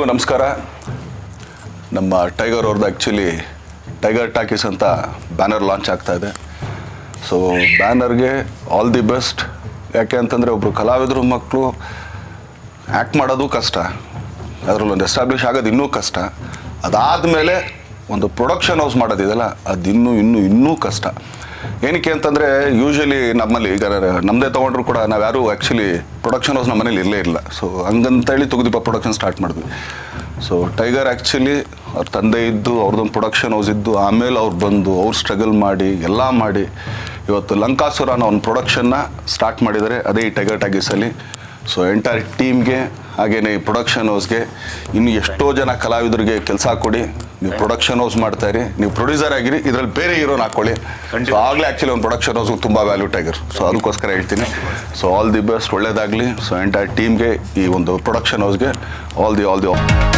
ಎಲ್ರಿಗೂ ನಮಸ್ಕಾರ ನಮ್ಮ ಟೈಗರ್ ಅವ್ರದ್ದು ಆ್ಯಕ್ಚುಲಿ ಟೈಗರ್ ಟಾಕೀಸ್ ಅಂತ ಬ್ಯಾನರ್ ಲಾಂಚ್ ಆಗ್ತಾ ಇದೆ ಸೊ ಬ್ಯಾನರ್ಗೆ ಆಲ್ ದಿ ಬೆಸ್ಟ್ ಯಾಕೆ ಅಂತಂದರೆ ಒಬ್ಬರು ಕಲಾವಿದರು ಮಕ್ಕಳು ಆ್ಯಕ್ಟ್ ಮಾಡೋದು ಕಷ್ಟ ಅದರಲ್ಲಿ ಒಂದು ಎಸ್ಟಾಬ್ಲಿಷ್ ಆಗೋದು ಇನ್ನೂ ಕಷ್ಟ ಅದಾದಮೇಲೆ ಒಂದು ಪ್ರೊಡಕ್ಷನ್ ಹೌಸ್ ಮಾಡೋದಿದೆಯಲ್ಲ ಅದು ಇನ್ನೂ ಇನ್ನೂ ಇನ್ನೂ ಕಷ್ಟ ಏನಕ್ಕೆ ಅಂತಂದರೆ ಯೂಶಲಿ ನಮ್ಮಲ್ಲಿ ಈಗ ನಮ್ಮದೇ ತೊಗೊಂಡ್ರು ಕೂಡ ನಾವು ಯಾರೂ ಆ್ಯಕ್ಚುಲಿ ಪ್ರೊಡಕ್ಷನ್ ಹೌಸ್ ನಮ್ಮ ಮನೇಲಿ ಇರಲೇ ಇಲ್ಲ ಸೊ ಹಂಗಂತೇಳಿ ತುಗುದೀಪ ಪ್ರೊಡಕ್ಷನ್ ಸ್ಟಾರ್ಟ್ ಮಾಡಿದ್ವಿ ಸೊ ಟೈಗರ್ ಆ್ಯಕ್ಚುಲಿ ಅವ್ರ ತಂದೆ ಇದ್ದು ಅವ್ರದ್ದೊಂದು ಪ್ರೊಡಕ್ಷನ್ ಹೌಸ್ ಇದ್ದು ಆಮೇಲೆ ಅವ್ರು ಬಂದು ಅವ್ರು ಸ್ಟ್ರಗಲ್ ಮಾಡಿ ಎಲ್ಲ ಮಾಡಿ ಇವತ್ತು ಲಂಕಾಸುರ ಅನ್ನೋ ಒಂದು ಪ್ರೊಡಕ್ಷನ್ನ ಸ್ಟಾರ್ಟ್ ಮಾಡಿದ್ದಾರೆ ಅದೇ ಈ ಟೈಗರ್ ಟ್ಯಾಗೀಸಲ್ಲಿ ಸೊ ಎಂಟೈರ್ ಟೀಮ್ಗೆ ಹಾಗೆಯೇ ಈ ಪ್ರೊಡಕ್ಷನ್ ಹೌಸ್ಗೆ ಇನ್ನು ಎಷ್ಟೋ ಜನ ಕಲಾವಿದರಿಗೆ ಕೆಲಸ ಕೊಡಿ ನೀವು ಪ್ರೊಡಕ್ಷನ್ ಹೌಸ್ ಮಾಡ್ತಾ ಇರಿ ನೀವು ಪ್ರೊಡ್ಯೂಸರ್ ಆಗಿರಿ ಇದರಲ್ಲಿ ಬೇರೆ ಹೀರೋನ ಹಾಕೊಳ್ಳಿ ಸೊ ಆಗಲೇ ಆ್ಯಕ್ಚುಲಿ ಒಂದು ಪ್ರೊಡಕ್ಷನ್ ಹೌಸ್ಗೆ ತುಂಬ ವ್ಯಾಲ್ಯೂ ಟೈಗರ್ ಸೊ ಅದಕ್ಕೋಸ್ಕರ ಹೇಳ್ತೀನಿ ಸೊ ಆಲ್ ದಿ ಬೆಸ್ಟ್ ಒಳ್ಳೇದಾಗಲಿ ಸೊ ಎಂಟೈರ್ ಟೀಮ್ಗೆ ಈ ಒಂದು ಪ್ರೊಡಕ್ಷನ್ ಹೌಸ್ಗೆ ಆಲ್ ದಿ ಆಲ್ ದಿ